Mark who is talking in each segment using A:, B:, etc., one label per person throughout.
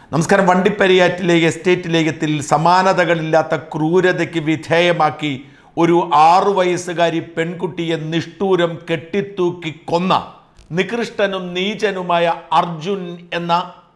A: നമസ്കാരം വണ്ടിപ്പെരിയാറ്റിലെ എസ്റ്റേറ്റ് ലേഖത്തിൽ സമാനതകളില്ലാത്ത ക്രൂരതയ്ക്ക് വിധേയമാക്കി ഒരു ആറു വയസ്സുകാരി പെൺകുട്ടിയെ നിഷ്ഠൂരം കെട്ടിത്തൂക്കി കൊന്ന നികൃഷ്ടനും നീചനുമായ അർജുൻ എന്ന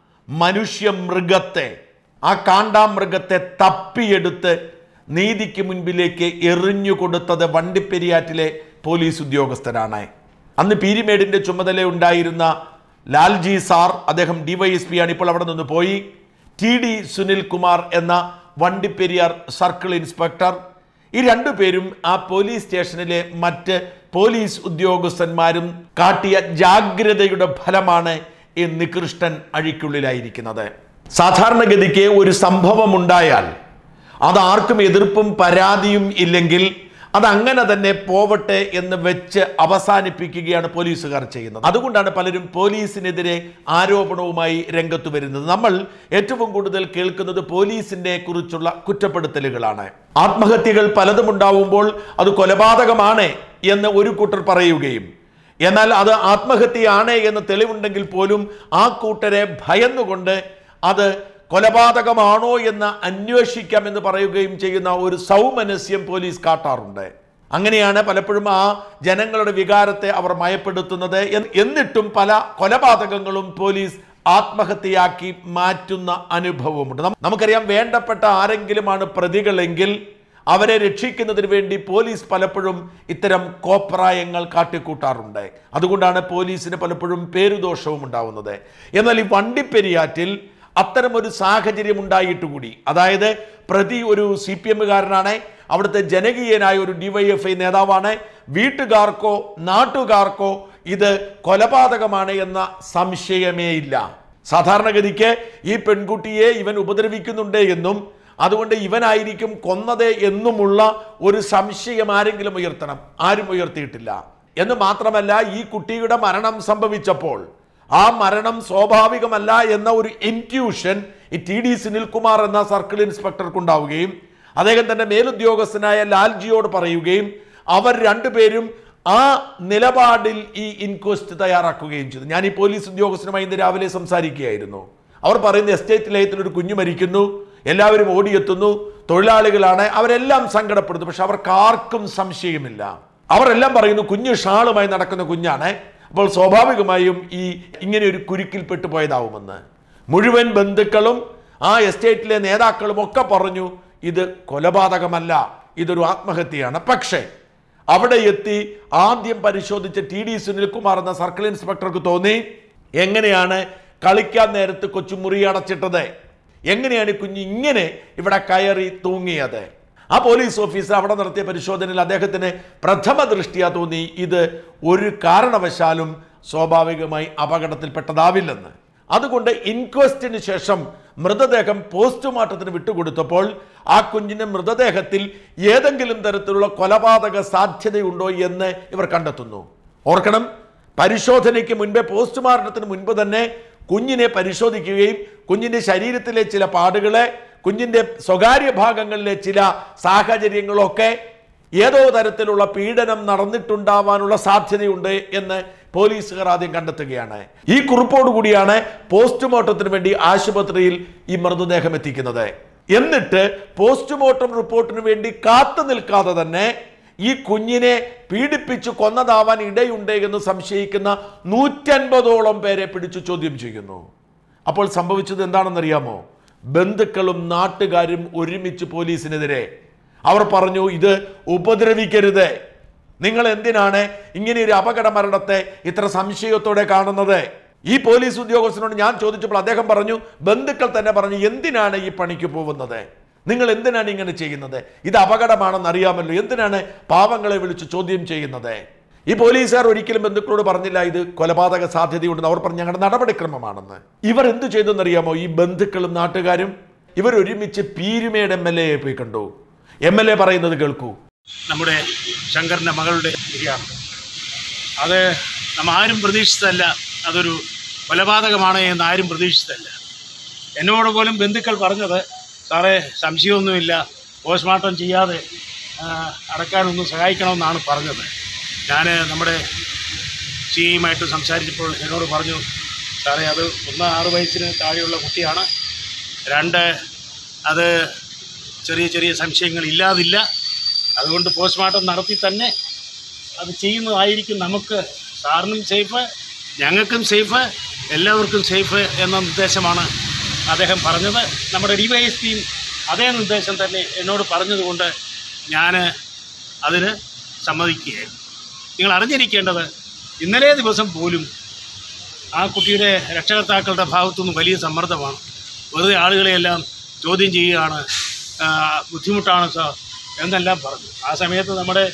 A: മനുഷ്യ മൃഗത്തെ ആ കാണ്ടാമൃഗത്തെ തപ്പിയെടുത്ത് നീതിക്ക് മുൻപിലേക്ക് എറിഞ്ഞു കൊടുത്തത് വണ്ടിപ്പെരിയാറ്റിലെ പോലീസ് ഉദ്യോഗസ്ഥരാണ് അന്ന് പീരിമേടിന്റെ ചുമതല ഉണ്ടായിരുന്ന ലാൽജി സാർ അദ്ദേഹം ഡിവൈഎസ്പി ആണ് ഇപ്പോൾ അവിടെ നിന്ന് പോയി ടി ഡി സുനിൽ കുമാർ എന്ന വണ്ടിപ്പെരിയാർ സർക്കിൾ ഇൻസ്പെക്ടർ ഈ രണ്ടുപേരും ആ പോലീസ് സ്റ്റേഷനിലെ മറ്റ് പോലീസ് ഉദ്യോഗസ്ഥന്മാരും കാട്ടിയ ജാഗ്രതയുടെ ഫലമാണ് ഈ നികൃഷ്ടൻ അഴിക്കുള്ളിലായിരിക്കുന്നത് സാധാരണഗതിക്ക് ഒരു സംഭവം ഉണ്ടായാൽ അത് ആർക്കും എതിർപ്പും പരാതിയും ഇല്ലെങ്കിൽ അത് അങ്ങനെ തന്നെ പോവട്ടെ എന്ന് വെച്ച് അവസാനിപ്പിക്കുകയാണ് പോലീസുകാർ ചെയ്യുന്നത് അതുകൊണ്ടാണ് പലരും പോലീസിനെതിരെ ആരോപണവുമായി രംഗത്ത് വരുന്നത് നമ്മൾ ഏറ്റവും കൂടുതൽ കേൾക്കുന്നത് പോലീസിനെ കുറിച്ചുള്ള കുറ്റപ്പെടുത്തലുകളാണ് ആത്മഹത്യകൾ പലതും ഉണ്ടാവുമ്പോൾ അത് കൊലപാതകമാണ് എന്ന് ഒരു കൂട്ടർ പറയുകയും എന്നാൽ അത് ആത്മഹത്യയാണ് എന്ന് തെളിവുണ്ടെങ്കിൽ പോലും ആ കൂട്ടരെ ഭയന്നുകൊണ്ട് അത് കൊലപാതകമാണോ എന്ന് അന്വേഷിക്കാം എന്ന് പറയുകയും ചെയ്യുന്ന ഒരു സൗമനസ്യം പോലീസ് കാട്ടാറുണ്ട് അങ്ങനെയാണ് പലപ്പോഴും ആ ജനങ്ങളുടെ വികാരത്തെ അവർ മയപ്പെടുത്തുന്നത് എന്ന് എന്നിട്ടും പല കൊലപാതകങ്ങളും പോലീസ് ആത്മഹത്യയാക്കി മാറ്റുന്ന അനുഭവമുണ്ട് നം- നമുക്കറിയാം വേണ്ടപ്പെട്ട ആരെങ്കിലുമാണ് പ്രതികളെങ്കിൽ അവരെ രക്ഷിക്കുന്നതിന് വേണ്ടി പോലീസ് പലപ്പോഴും ഇത്തരം കോപ്രായങ്ങൾ കാട്ടിക്കൂട്ടാറുണ്ട് അതുകൊണ്ടാണ് പോലീസിന് പലപ്പോഴും പേരുദോഷവും ഉണ്ടാവുന്നത് എന്നാൽ ഈ വണ്ടിപ്പെരിയാറ്റിൽ അത്തരമൊരു സാഹചര്യം ഉണ്ടായിട്ട് കൂടി അതായത് പ്രതി ഒരു സി പി എമ്മുകാരനാണ് അവിടുത്തെ ജനകീയനായ ഒരു ഡിവൈഎഫ്ഐ നേതാവാണ് വീട്ടുകാർക്കോ നാട്ടുകാർക്കോ ഇത് കൊലപാതകമാണ് എന്ന സംശയമേ ഇല്ല സാധാരണഗതിക്ക് ഈ പെൺകുട്ടിയെ ഇവൻ ഉപദ്രവിക്കുന്നുണ്ട് എന്നും അതുകൊണ്ട് ഇവനായിരിക്കും കൊന്നത് എന്നുമുള്ള ഒരു സംശയം ആരെങ്കിലും ഉയർത്തണം ആരും ഉയർത്തിയിട്ടില്ല എന്ന് മാത്രമല്ല ഈ കുട്ടിയുടെ മരണം സംഭവിച്ചപ്പോൾ ആ മരണം സ്വാഭാവികമല്ല എന്ന ഒരു ഇൻറ്റ്യൂഷൻ ഈ ടി ഡി സുനിൽകുമാർ എന്ന സർക്കിൾ ഇൻസ്പെക്ടർക്കുണ്ടാവുകയും അദ്ദേഹം തന്റെ മേലുദ്യോഗസ്ഥനായ ലാൽജിയോട് പറയുകയും അവർ രണ്ടുപേരും ആ നിലപാടിൽ ഈ ഇൻക്വസ്റ്റ് തയ്യാറാക്കുകയും ചെയ്തു ഞാൻ ഈ പോലീസ് ഉദ്യോഗസ്ഥനുമായി ഇന്ന് രാവിലെ സംസാരിക്കുകയായിരുന്നു അവർ പറയുന്ന എസ്റ്റേറ്റ് ലയത്തിൽ ഒരു കുഞ്ഞു മരിക്കുന്നു എല്ലാവരും ഓടിയെത്തുന്നു തൊഴിലാളികളാണ് അവരെല്ലാം സങ്കടപ്പെടുന്നു പക്ഷെ അവർക്ക് ആർക്കും സംശയമില്ല അവരെല്ലാം പറയുന്നു കുഞ്ഞു ഷാളുമായി നടക്കുന്ന കുഞ്ഞാണ് അപ്പോൾ സ്വാഭാവികമായും ഈ ഇങ്ങനെ ഒരു കുരുക്കിൽപ്പെട്ടു പോയതാവുമെന്ന് മുഴുവൻ ബന്ധുക്കളും ആ എസ്റ്റേറ്റിലെ നേതാക്കളും ഒക്കെ പറഞ്ഞു ഇത് കൊലപാതകമല്ല ഇതൊരു ആത്മഹത്യയാണ് പക്ഷേ അവിടെ എത്തി ആദ്യം പരിശോധിച്ച ടി ഡി സുനിൽകുമാർ എന്ന സർക്കിൾ ഇൻസ്പെക്ടർക്ക് തോന്നി എങ്ങനെയാണ് കളിക്കാൻ നേരത്ത് കൊച്ചു മുറി അടച്ചിട്ടത് എങ്ങനെയാണ് ഈ കുഞ്ഞ് ഇങ്ങനെ ഇവിടെ കയറി തൂങ്ങിയത് ആ പോലീസ് ഓഫീസർ അവിടെ നടത്തിയ പരിശോധനയിൽ അദ്ദേഹത്തിന് പ്രഥമ ദൃഷ്ടിയാ തോന്നി ഇത് ഒരു കാരണവശാലും സ്വാഭാവികമായി അപകടത്തിൽപ്പെട്ടതാവില്ലെന്ന് അതുകൊണ്ട് ഇൻക്വസ്റ്റിന് ശേഷം മൃതദേഹം പോസ്റ്റ്മോർട്ടത്തിന് വിട്ടുകൊടുത്തപ്പോൾ ആ കുഞ്ഞിന്റെ മൃതദേഹത്തിൽ ഏതെങ്കിലും തരത്തിലുള്ള കൊലപാതക സാധ്യതയുണ്ടോ എന്ന് ഇവർ കണ്ടെത്തുന്നു ഓർക്കണം പരിശോധനയ്ക്ക് മുൻപേ പോസ്റ്റ്മോർട്ടത്തിന് മുൻപ് തന്നെ കുഞ്ഞിനെ പരിശോധിക്കുകയും കുഞ്ഞിന്റെ ശരീരത്തിലെ ചില പാടുകളെ കുഞ്ഞിന്റെ സ്വകാര്യ ഭാഗങ്ങളിലെ ചില സാഹചര്യങ്ങളൊക്കെ ഏതോ തരത്തിലുള്ള പീഡനം നടന്നിട്ടുണ്ടാവാനുള്ള സാധ്യതയുണ്ട് എന്ന് പോലീസുകാർ ആദ്യം കണ്ടെത്തുകയാണ് ഈ കുറിപ്പോടുകൂടിയാണ് പോസ്റ്റ്മോർട്ടത്തിന് വേണ്ടി ആശുപത്രിയിൽ ഈ മൃതദേഹം എത്തിക്കുന്നത് എന്നിട്ട് പോസ്റ്റ്മോർട്ടം റിപ്പോർട്ടിന് വേണ്ടി കാത്തു നിൽക്കാതെ തന്നെ ഈ കുഞ്ഞിനെ പീഡിപ്പിച്ച് കൊന്നതാവാൻ ഇടയുണ്ട് എന്ന് സംശയിക്കുന്ന നൂറ്റൻപതോളം പേരെ പിടിച്ചു ചോദ്യം ചെയ്യുന്നു അപ്പോൾ സംഭവിച്ചത് എന്താണെന്നറിയാമോ ബന്ധുക്കളും നാട്ടുകാരും ഒരുമിച്ച് പോലീസിനെതിരെ അവർ പറഞ്ഞു ഇത് ഉപദ്രവിക്കരുത് നിങ്ങൾ എന്തിനാണ് ഇങ്ങനെ ഒരു അപകട മരണത്തെ ഇത്ര സംശയത്തോടെ കാണുന്നത് ഈ പോലീസ് ഉദ്യോഗസ്ഥനോട് ഞാൻ ചോദിച്ചപ്പോൾ അദ്ദേഹം പറഞ്ഞു ബന്ധുക്കൾ തന്നെ പറഞ്ഞു എന്തിനാണ് ഈ പണിക്ക് പോകുന്നത് നിങ്ങൾ എന്തിനാണ് ഇങ്ങനെ ചെയ്യുന്നത് ഇത് അപകടമാണെന്ന് അറിയാമല്ലോ എന്തിനാണ് പാവങ്ങളെ വിളിച്ച് ചോദ്യം ചെയ്യുന്നത് ഈ പോലീസുകാർ ഒരിക്കലും ബന്ധുക്കളോട് പറഞ്ഞില്ല ഇത് കൊലപാതക സാധ്യതയുണ്ടെന്ന് അവർ പറഞ്ഞു ഞങ്ങളുടെ നടപടിക്രമമാണെന്ന് ഇവർ എന്ത് ചെയ്തെന്നറിയാമോ ഈ ബന്ധുക്കളും നാട്ടുകാരും ഇവർ ഒരുമിച്ച് പീരുമേട് എം എൽ എയെ പോയി കണ്ടു എം എൽ എ പറയുന്നത് കേൾക്കൂ
B: നമ്മുടെ ശങ്കറിൻ്റെ മകളുടെ നിര്യാണം അത് നമ്മ ആരും പ്രതീക്ഷിച്ചതല്ല അതൊരു കൊലപാതകമാണ് എന്ന് ആരും പ്രതീക്ഷിച്ചതല്ല എന്നോട് പോലും ബന്ധുക്കൾ പറഞ്ഞത് സാറേ സംശയമൊന്നുമില്ല പോസ്റ്റ്മോർട്ടം ചെയ്യാതെ ആ, അടക്കാനൊന്ന് സഹായിക്കണമെന്നാണ് പറഞ്ഞത് ഞാൻ നമ്മുടെ സിയുമായിട്ട് സംസാരിച്ചപ്പോൾ എന്നോട് പറഞ്ഞു സാറേ അത് ഒന്ന് ആറ് വയസ്സിന് താഴെയുള്ള കുട്ടിയാണ് രണ്ട് അത് ചെറിയ ചെറിയ സംശയങ്ങൾ ഇല്ലാതില്ല അതുകൊണ്ട് പോസ്റ്റ്മോർട്ടം നടത്തി തന്നെ അത് ചെയ്യുന്നതായിരിക്കും നമുക്ക് സാറിനും സേഫ് ഞങ്ങൾക്കും സേഫ് എല്ലാവർക്കും സേഫ് എന്ന നിർദ്ദേശമാണ് അദ്ദേഹം പറഞ്ഞത് നമ്മുടെ ഡി വൈ എസ് പിയും അതേ നിർദ്ദേശം തന്നെ എന്നോട് പറഞ്ഞതുകൊണ്ട് ഞാൻ അതിന് സമ്മതിക്കുകയായിരുന്നു നിങ്ങൾ അറിഞ്ഞിരിക്കേണ്ടത് ഇന്നലെ ദിവസം പോലും ആ കുട്ടിയുടെ രക്ഷകർത്താക്കളുടെ ഭാഗത്തുനിന്ന് വലിയ സമ്മർദ്ദമാണ് വെറുതെ ആളുകളെയെല്ലാം ചോദ്യം ചെയ്യുകയാണ് ആ, ബുദ്ധിമുട്ടാണ് സാർ എന്നെല്ലാം പറഞ്ഞു ആ സമയത്ത് നമ്മുടെ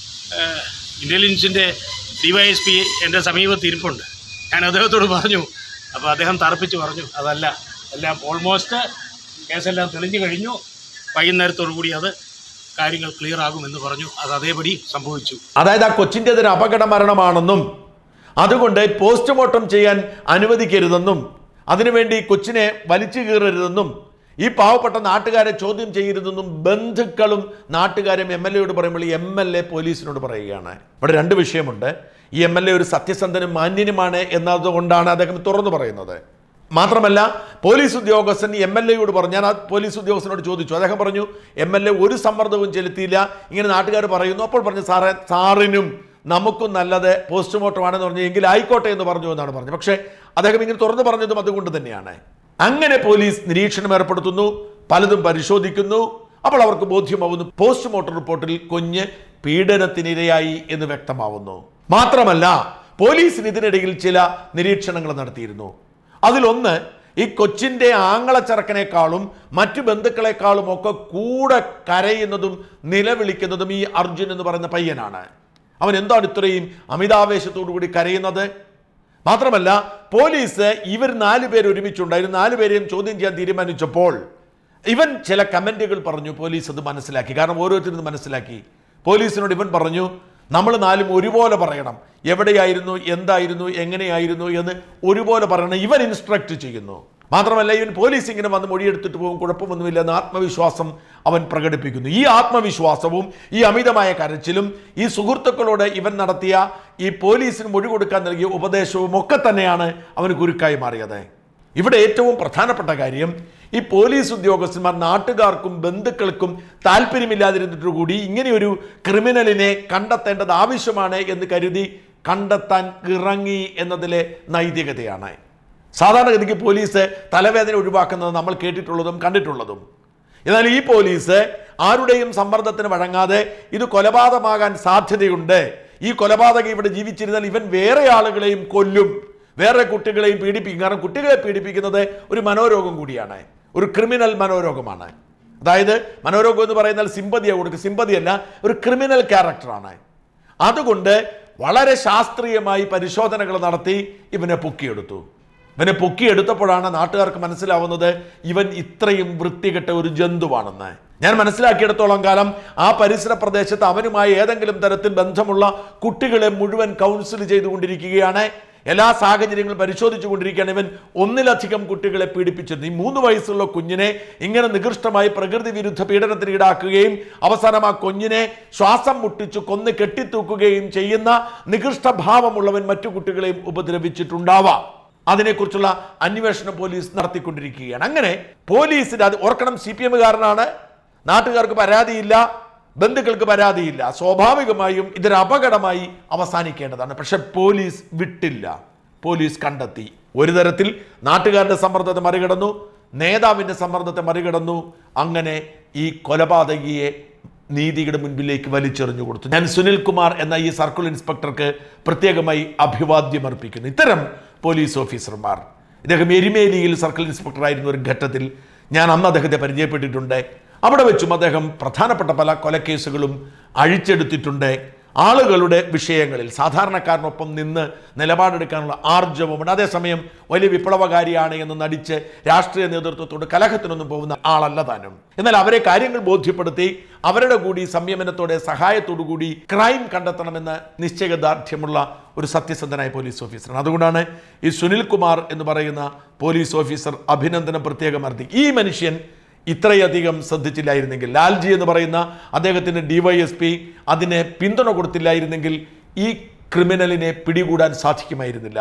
B: ഇൻ്റലിജൻസിൻ്റെ ഡി വൈ എസ് പി എൻ്റെ സമീപത്ത് ഇരിപ്പുണ്ട് ഞാൻ അദ്ദേഹത്തോട് പറഞ്ഞു അപ്പോൾ അദ്ദേഹം തറപ്പിച്ച് പറഞ്ഞു അതല്ല എല്ലാം ഓൾമോസ്റ്റ് കേസെല്ലാം തെളിഞ്ഞു കഴിഞ്ഞു വൈകുന്നേരത്തോടു കൂടി അത് കാര്യങ്ങൾ ക്ലിയർ ആകുമെന്ന് പറഞ്ഞു അത് അതേപടി സംഭവിച്ചു
A: അതായത് ആ കൊച്ചിൻ്റെതൊരു അപകട മരണമാണെന്നും അതുകൊണ്ട് പോസ്റ്റ്മോർട്ടം ചെയ്യാൻ അനുവദിക്കരുതെന്നും അതിനുവേണ്ടി കൊച്ചിനെ വലിച്ചു കീറരുതെന്നും ഈ പാവപ്പെട്ട നാട്ടുകാരെ ചോദ്യം ചെയ്യരുതെന്നും ബന്ധുക്കളും നാട്ടുകാരും എം എൽ എയോട് പറയുമ്പോൾ എം എൽ എ പോലീസിനോട് പറയുകയാണ് ഇവിടെ രണ്ട് വിഷയമുണ്ട് ഈ എം എൽ എ ഒരു സത്യസന്ധനും മാന്യനുമാണ് എന്നതുകൊണ്ടാണ് അദ്ദേഹം തുറന്നു പറയുന്നത് മാത്രമല്ല പോലീസ് ഉദ്യോഗസ്ഥൻ എം എൽ എയോട് പറഞ്ഞു ഞാൻ ആ പോലീസ് ഉദ്യോഗസ്ഥനോട് ചോദിച്ചു അദ്ദേഹം പറഞ്ഞു എം എൽ എ ഒരു സമ്മർദ്ദവും ചെലുത്തിയില്ല ഇങ്ങനെ നാട്ടുകാർ പറയുന്നു അപ്പോൾ പറഞ്ഞു സാറേ സാറിനും നമുക്കും നല്ലത് പോസ്റ്റ്മോർട്ടം ആണെന്ന് പറഞ്ഞു എങ്കിൽ ആയിക്കോട്ടെ എന്ന് പറഞ്ഞു എന്നാണ് പറഞ്ഞത് പക്ഷേ അദ്ദേഹം ഇങ്ങനെ തുറന്നു പറഞ്ഞതും അതുകൊണ്ട് തന്നെയാണ് അങ്ങനെ പോലീസ് നിരീക്ഷണം ഏർപ്പെടുത്തുന്നു പലതും പരിശോധിക്കുന്നു അപ്പോൾ അവർക്ക് ബോധ്യമാവുന്നു പോസ്റ്റ്മോർട്ടം റിപ്പോർട്ടിൽ കുഞ്ഞ് പീഡനത്തിനിരയായി എന്ന് വ്യക്തമാവുന്നു മാത്രമല്ല പോലീസിന് ഇതിനിടയിൽ ചില നിരീക്ഷണങ്ങൾ നടത്തിയിരുന്നു അതിലൊന്ന് ഈ കൊച്ചിൻ്റെ ആങ്ങളച്ചറക്കനേക്കാളും മറ്റു ബന്ധുക്കളെക്കാളും ഒക്കെ കൂടെ കരയുന്നതും നിലവിളിക്കുന്നതും ഈ അർജുൻ എന്ന് പറയുന്ന പയ്യനാണ് അവൻ എന്താണ് ഇത്രയും അമിതാവേശത്തോടു കൂടി കരയുന്നത് മാത്രമല്ല പോലീസ് ഇവർ നാല് പേര് ഒരുമിച്ചുണ്ടായിരുന്നു നാല് പേരെയും ചോദ്യം ചെയ്യാൻ തീരുമാനിച്ചപ്പോൾ ഇവൻ ചില കമൻറ്റുകൾ പറഞ്ഞു പോലീസ് അത് മനസ്സിലാക്കി കാരണം ഓരോരുത്തരും ഇത് മനസ്സിലാക്കി പോലീസിനോട് ഇവൻ പറഞ്ഞു നമ്മൾ നാലും ഒരുപോലെ പറയണം എവിടെയായിരുന്നു എന്തായിരുന്നു എങ്ങനെയായിരുന്നു എന്ന് ഒരുപോലെ പറയണം ഇവൻ ഇൻസ്ട്രക്ട് ചെയ്യുന്നു മാത്രമല്ല ഇവൻ പോലീസ് ഇങ്ങനെ വന്ന് മൊഴിയെടുത്തിട്ട് പോകും കുഴപ്പമൊന്നുമില്ല എന്ന ആത്മവിശ്വാസം അവൻ പ്രകടിപ്പിക്കുന്നു ഈ ആത്മവിശ്വാസവും ഈ അമിതമായ കരച്ചിലും ഈ സുഹൃത്തുക്കളോട് ഇവൻ നടത്തിയ ഈ പോലീസിന് മൊഴി കൊടുക്കാൻ നൽകിയ ഉപദേശവും ഒക്കെ തന്നെയാണ് അവന് കുരുക്കായി മാറിയത് ഇവിടെ ഏറ്റവും പ്രധാനപ്പെട്ട കാര്യം ഈ പോലീസ് ഉദ്യോഗസ്ഥന്മാർ നാട്ടുകാർക്കും ബന്ധുക്കൾക്കും താല്പര്യമില്ലാതിരുന്നിട്ട് കൂടി ഇങ്ങനെയൊരു ക്രിമിനലിനെ കണ്ടെത്തേണ്ടത് ആവശ്യമാണ് എന്ന് കരുതി കണ്ടെത്താൻ ഇറങ്ങി എന്നതിലെ നൈതികതയാണ് സാധാരണഗതിക്ക് പോലീസ് തലവേദന ഒഴിവാക്കുന്നത് നമ്മൾ കേട്ടിട്ടുള്ളതും കണ്ടിട്ടുള്ളതും എന്നാൽ ഈ പോലീസ് ആരുടെയും സമ്മർദ്ദത്തിന് വഴങ്ങാതെ ഇത് കൊലപാതകമാകാൻ സാധ്യതയുണ്ട് ഈ കൊലപാതകം ഇവിടെ ജീവിച്ചിരുന്നാൽ ഇവൻ വേറെ ആളുകളെയും കൊല്ലും വേറെ കുട്ടികളെയും പീഡിപ്പിക്കും കാരണം കുട്ടികളെ പീഡിപ്പിക്കുന്നത് ഒരു മനോരോഗം കൂടിയാണ് ഒരു ക്രിമിനൽ മനോരോഗമാണ് അതായത് മനോരോഗം എന്ന് പറയുന്നാൽ സിമ്പതിയാണ് കൊടുക്കുക സിമ്പതിയല്ല ഒരു ക്രിമിനൽ ക്യാരക്ടറാണ് അതുകൊണ്ട് വളരെ ശാസ്ത്രീയമായി പരിശോധനകൾ നടത്തി ഇവനെ പൊക്കിയെടുത്തു ഇവനെ പൊക്കിയെടുത്തപ്പോഴാണ് നാട്ടുകാർക്ക് മനസ്സിലാവുന്നത് ഇവൻ ഇത്രയും വൃത്തികെട്ട ഒരു ജന്തുവാണെന്ന് ഞാൻ മനസ്സിലാക്കിയെടുത്തോളം കാലം ആ പരിസര പ്രദേശത്ത് അവനുമായി ഏതെങ്കിലും തരത്തിൽ ബന്ധമുള്ള കുട്ടികളെ മുഴുവൻ കൗൺസിൽ ചെയ്തുകൊണ്ടിരിക്കുകയാണ് എല്ലാ സാഹചര്യങ്ങളും പരിശോധിച്ചു കൊണ്ടിരിക്കുകയാണ് ഇവൻ ഒന്നിലധികം കുട്ടികളെ പീഡിപ്പിച്ചിരുന്നു ഈ മൂന്ന് വയസ്സുള്ള കുഞ്ഞിനെ ഇങ്ങനെ നികൃഷ്ടമായി പ്രകൃതി വിരുദ്ധ പീഡനത്തിന് ഈടാക്കുകയും അവസാനം ആ കുഞ്ഞിനെ ശ്വാസം മുട്ടിച്ചു കൊന്ന് കെട്ടിത്തൂക്കുകയും ചെയ്യുന്ന നികൃഷ്ട ഭാവമുള്ളവൻ മറ്റു കുട്ടികളെയും ഉപദ്രവിച്ചിട്ടുണ്ടാവാം അതിനെക്കുറിച്ചുള്ള അന്വേഷണം പോലീസ് നടത്തിക്കൊണ്ടിരിക്കുകയാണ് അങ്ങനെ പോലീസിന് അത് ഓർക്കണം സി പി എമ്മുകാരനാണ് നാട്ടുകാർക്ക് പരാതിയില്ല ബന്ധുക്കൾക്ക് പരാതിയില്ല സ്വാഭാവികമായും ഇതൊരു അപകടമായി അവസാനിക്കേണ്ടതാണ് പക്ഷെ പോലീസ് വിട്ടില്ല പോലീസ് കണ്ടെത്തി ഒരു തരത്തിൽ നാട്ടുകാരുടെ സമ്മർദ്ദത്തെ മറികടന്നു നേതാവിൻ്റെ സമ്മർദ്ദത്തെ മറികടന്നു അങ്ങനെ ഈ കൊലപാതകിയെ നീതിയുടെ മുൻപിലേക്ക് വലിച്ചെറിഞ്ഞു കൊടുത്തു ഞാൻ സുനിൽ കുമാർ എന്ന ഈ സർക്കിൾ ഇൻസ്പെക്ടർക്ക് പ്രത്യേകമായി അഭിവാദ്യം അർപ്പിക്കുന്നു ഇത്തരം പോലീസ് ഓഫീസർമാർ ഇദ്ദേഹം എരിമേലിയിൽ സർക്കിൾ ഇൻസ്പെക്ടറായിരുന്ന ഒരു ഘട്ടത്തിൽ ഞാൻ അന്ന് അദ്ദേഹത്തെ പരിചയപ്പെട്ടിട്ടുണ്ട് അവിടെ വെച്ചും അദ്ദേഹം പ്രധാനപ്പെട്ട പല കൊലക്കേസുകളും അഴിച്ചെടുത്തിട്ടുണ്ട് ആളുകളുടെ വിഷയങ്ങളിൽ സാധാരണക്കാരനൊപ്പം നിന്ന് നിലപാടെടുക്കാനുള്ള ആർജവമുണ്ട് അതേസമയം വലിയ വിപ്ലവകാരിയാണ് എന്ന് നടിച്ച് രാഷ്ട്രീയ നേതൃത്വത്തോട് കലഹത്തിനൊന്നും പോകുന്ന ആളല്ല താനും എന്നാൽ അവരെ കാര്യങ്ങൾ ബോധ്യപ്പെടുത്തി അവരുടെ കൂടി സംയമനത്തോടെ സഹായത്തോടു കൂടി ക്രൈം കണ്ടെത്തണമെന്ന് നിശ്ചയദാർഢ്യമുള്ള ഒരു സത്യസന്ധനായ പോലീസ് ഓഫീസറാണ് അതുകൊണ്ടാണ് ഈ സുനിൽ കുമാർ എന്ന് പറയുന്ന പോലീസ് ഓഫീസർ അഭിനന്ദനം പ്രത്യേകം അർത്ഥി ഈ മനുഷ്യൻ ഇത്രയധികം ശ്രദ്ധിച്ചില്ലായിരുന്നെങ്കിൽ ലാൽജി എന്ന് പറയുന്ന അദ്ദേഹത്തിന് ഡിവൈഎസ്പി അതിനെ പിന്തുണ കൊടുത്തില്ലായിരുന്നെങ്കിൽ ഈ ക്രിമിനലിനെ പിടികൂടാൻ സാധിക്കുമായിരുന്നില്ല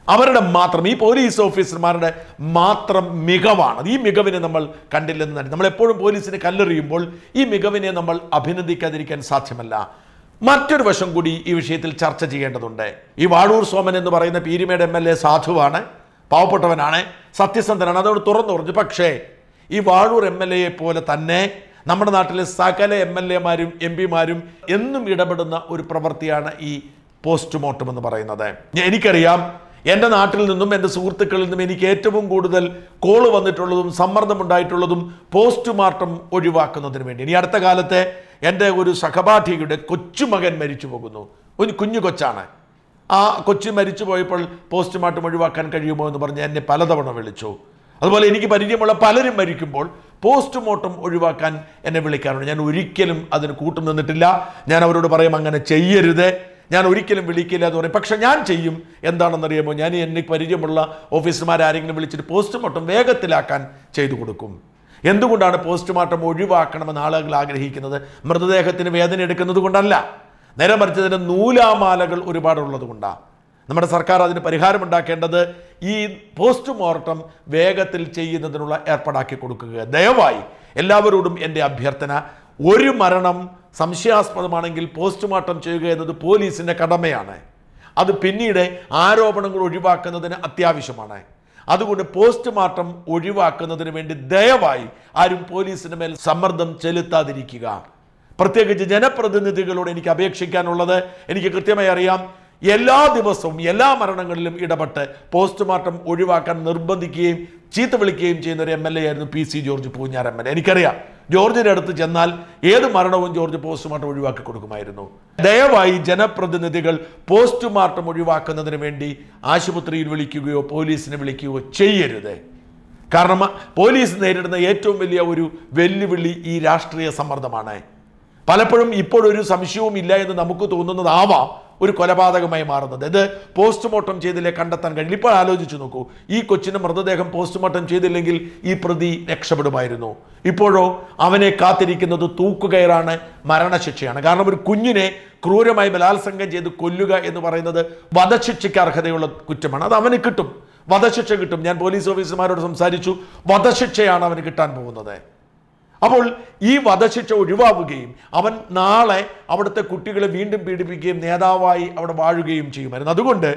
A: അവരുടെ മാത്രം ഈ പോലീസ് ഓഫീസർമാരുടെ മാത്രം മികവാണ് ഈ മികവിനെ നമ്മൾ കണ്ടില്ലെന്ന് തന്നെ നമ്മൾ എപ്പോഴും പോലീസിനെ കല്ലെറിയുമ്പോൾ ഈ മികവിനെ നമ്മൾ അഭിനന്ദിക്കാതിരിക്കാൻ സാധ്യമല്ല മറ്റൊരു വശം കൂടി ഈ വിഷയത്തിൽ ചർച്ച ചെയ്യേണ്ടതുണ്ട് ഈ വാഴൂർ സോമൻ എന്ന് പറയുന്ന പീരിമേട് എം എൽ എ സാധുവാണ് പാവപ്പെട്ടവനാണ് സത്യസന്ധനാണ് അതോട് തുറന്നു പറഞ്ഞു പക്ഷേ ഈ വാഴൂർ എം എൽ എയെ പോലെ തന്നെ നമ്മുടെ നാട്ടിലെ സകല എം എൽ എമാരും എം പിമാരും എന്നും ഇടപെടുന്ന ഒരു പ്രവൃത്തിയാണ് ഈ പോസ്റ്റ്മോർട്ടം എന്ന് പറയുന്നത് ഞാൻ- എനിക്കറിയാം എൻ്റെ നാട്ടിൽ നിന്നും എൻ്റെ സുഹൃത്തുക്കളിൽ നിന്നും എനിക്ക് ഏറ്റവും കൂടുതൽ കോള് വന്നിട്ടുള്ളതും സമ്മർദ്ദമുണ്ടായിട്ടുള്ളതും പോസ്റ്റ്മോർട്ടം ഒഴിവാക്കുന്നതിന് വേണ്ടി ഇനി അടുത്ത കാലത്തെ എൻ്റെ ഒരു സഹപാഠിയുടെ കൊച്ചുമകൻ മരിച്ചു പോകുന്നു ഒരു കുഞ്ഞു കൊച്ചാണ് ആ കൊച്ചു മരിച്ചു പോയപ്പോൾ പോസ്റ്റ്മോർട്ടം ഒഴിവാക്കാൻ കഴിയുമോ എന്ന് പറഞ്ഞ് എന്നെ പലതവണ വിളിച്ചു അതുപോലെ എനിക്ക് പരിചയമുള്ള പലരും മരിക്കുമ്പോൾ പോസ്റ്റ്മോർട്ടം ഒഴിവാക്കാൻ എന്നെ വിളിക്കാറുണ്ട് ഞാൻ ഒരിക്കലും അതിന് കൂട്ടു നിന്നിട്ടില്ല ഞാൻ അവരോട് പറയും അങ്ങനെ ചെയ്യരുത് ഞാൻ ഒരിക്കലും വിളിക്കില്ല എന്ന് പറയും പക്ഷെ ഞാൻ ചെയ്യും എന്താണെന്നറിയാമോ ഞാൻ എന്നെ പരിചയമുള്ള ഓഫീസർമാരെ ആരെങ്കിലും വിളിച്ചിട്ട് പോസ്റ്റ്മോർട്ടം വേഗത്തിലാക്കാൻ ചെയ്തു കൊടുക്കും എന്തുകൊണ്ടാണ് പോസ്റ്റ്മോർട്ടം ഒഴിവാക്കണമെന്ന് ആളുകൾ ആഗ്രഹിക്കുന്നത് മൃതദേഹത്തിന് വേദന എടുക്കുന്നത് കൊണ്ടല്ല നേരെ മറിച്ച് ഇതിന് നൂലാമാലകൾ ഒരുപാടുള്ളത് കൊണ്ടാണ് നമ്മുടെ സർക്കാർ അതിന് പരിഹാരമുണ്ടാക്കേണ്ടത് ഈ പോസ്റ്റ്മോർട്ടം വേഗത്തിൽ ചെയ്യുന്നതിനുള്ള ഏർപ്പാടാക്കി കൊടുക്കുക ദയവായി എല്ലാവരോടും എൻ്റെ അഭ്യർത്ഥന ഒരു മരണം സംശയാസ്പദമാണെങ്കിൽ പോസ്റ്റ്മോർട്ടം ചെയ്യുക എന്നത് പോലീസിൻ്റെ കടമയാണ് അത് പിന്നീട് ആരോപണങ്ങൾ ഒഴിവാക്കുന്നതിന് അത്യാവശ്യമാണ് അതുകൊണ്ട് പോസ്റ്റ്മോർട്ടം ഒഴിവാക്കുന്നതിന് വേണ്ടി ദയവായി ആരും പോലീസിന് മേൽ സമ്മർദ്ദം ചെലുത്താതിരിക്കുക പ്രത്യേകിച്ച് ജനപ്രതിനിധികളോട് എനിക്ക് അപേക്ഷിക്കാനുള്ളത് എനിക്ക് കൃത്യമായി അറിയാം എല്ലാ ദിവസവും എല്ലാ മരണങ്ങളിലും ഇടപെട്ട് പോസ്റ്റ്മോർട്ടം ഒഴിവാക്കാൻ നിർബന്ധിക്കുകയും ചീത്ത വിളിക്കുകയും ചെയ്യുന്ന ഒരു എം എൽ എ ആയിരുന്നു P C George Poonjar M L A എനിക്കറിയാം ജോർജിന്റെ അടുത്ത് ചെന്നാൽ ഏത് മരണവും ജോർജ് പോസ്റ്റ്മോർട്ടം ഒഴിവാക്കി കൊടുക്കുമായിരുന്നു ദയവായി ജനപ്രതിനിധികൾ പോസ്റ്റ്മോർട്ടം ഒഴിവാക്കുന്നതിന് വേണ്ടി ആശുപത്രിയിൽ വിളിക്കുകയോ പോലീസിനെ വിളിക്കുകയോ ചെയ്യരുത് കാരണം പോലീസ് നേരിടുന്ന ഏറ്റവും വലിയ ഒരു വെല്ലുവിളി ഈ രാഷ്ട്രീയ സമ്മർദ്ദമാണ് പലപ്പോഴും ഇപ്പോഴൊരു സംശയവും ഇല്ല എന്ന് നമുക്ക് തോന്നുന്നതാവാം ഒരു കൊലപാതകമായി മാറുന്നത് ഇത് പോസ്റ്റ്മോർട്ടം ചെയ്തില്ലേ കണ്ടെത്താൻ കഴിയില്ല ഇപ്പോൾ ആലോചിച്ച് നോക്കൂ ഈ കൊച്ചിന്റെ മൃതദേഹം പോസ്റ്റ്മോർട്ടം ചെയ്തില്ലെങ്കിൽ ഈ പ്രതി രക്ഷപ്പെടുമായിരുന്നു ഇപ്പോഴോ അവനെ കാത്തിരിക്കുന്നത് തൂക്കുകയറാണ് മരണശിക്ഷയാണ് കാരണം ഒരു കുഞ്ഞിനെ ക്രൂരമായി ബലാത്സംഗം ചെയ്ത് കൊല്ലുക എന്ന് പറയുന്നത് വധശിക്ഷയ്ക്ക് അർഹതയുള്ള കുറ്റമാണ് അത് അവന് കിട്ടും വധശിക്ഷ കിട്ടും ഞാൻ പോലീസ് ഓഫീസർമാരോട് സംസാരിച്ചു വധശിക്ഷയാണ് അവന് കിട്ടാൻ പോകുന്നത് അപ്പോൾ ഈ വധശിക്ഷ ഒഴിവാവുകയും അവൻ നാളെ അവിടുത്തെ കുട്ടികളെ വീണ്ടും പീഡിപ്പിക്കുകയും നേതാവായി അവിടെ വാഴുകയും ചെയ്യുമായിരുന്നു അതുകൊണ്ട്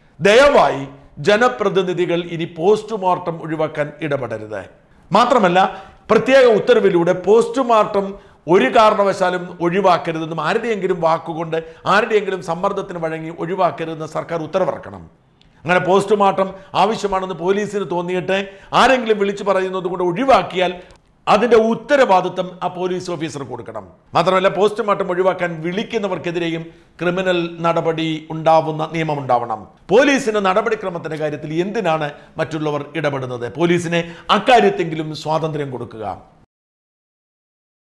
A: ദയവായി ജനപ്രതിനിധികൾ ഇനി പോസ്റ്റ്മോർട്ടം ഒഴിവാക്കാൻ ഇടപെടരുത് മാത്രമല്ല പ്രത്യേക ഉത്തരവിലൂടെ പോസ്റ്റ്മോർട്ടം ഒരു കാരണവശാലും ഒഴിവാക്കരുതെന്നും ആരുടെയെങ്കിലും വാക്കുകൊണ്ട് ആരുടെയെങ്കിലും സമ്മർദ്ദത്തിന് വഴങ്ങി ഒഴിവാക്കരുതെന്ന് സർക്കാർ ഉത്തരവിറക്കണം അങ്ങനെ പോസ്റ്റ്മോർട്ടം ആവശ്യമാണെന്ന് പോലീസിന് തോന്നിയിട്ട് ആരെങ്കിലും വിളിച്ചു പറയുന്നത് കൊണ്ട് ഒഴിവാക്കിയാൽ അതിന്റെ ഉത്തരവാദിത്വം ആ പോലീസ് ഓഫീസർ കൊടുക്കണം മാത്രമല്ല പോസ്റ്റ്മോർട്ടം ഒഴിവാക്കാൻ വിളിക്കുന്നവർക്കെതിരെയും ക്രിമിനൽ നടപടി ഉണ്ടാവുന്ന നിയമം ഉണ്ടാവണം പോലീസിന് നടപടിക്രമത്തിന്റെ കാര്യത്തിൽ എന്തിനാണ് മറ്റുള്ളവർ ഇടപെടുന്നത് പോലീസിനെ അക്കാര്യത്തെങ്കിലും സ്വാതന്ത്ര്യം കൊടുക്കുക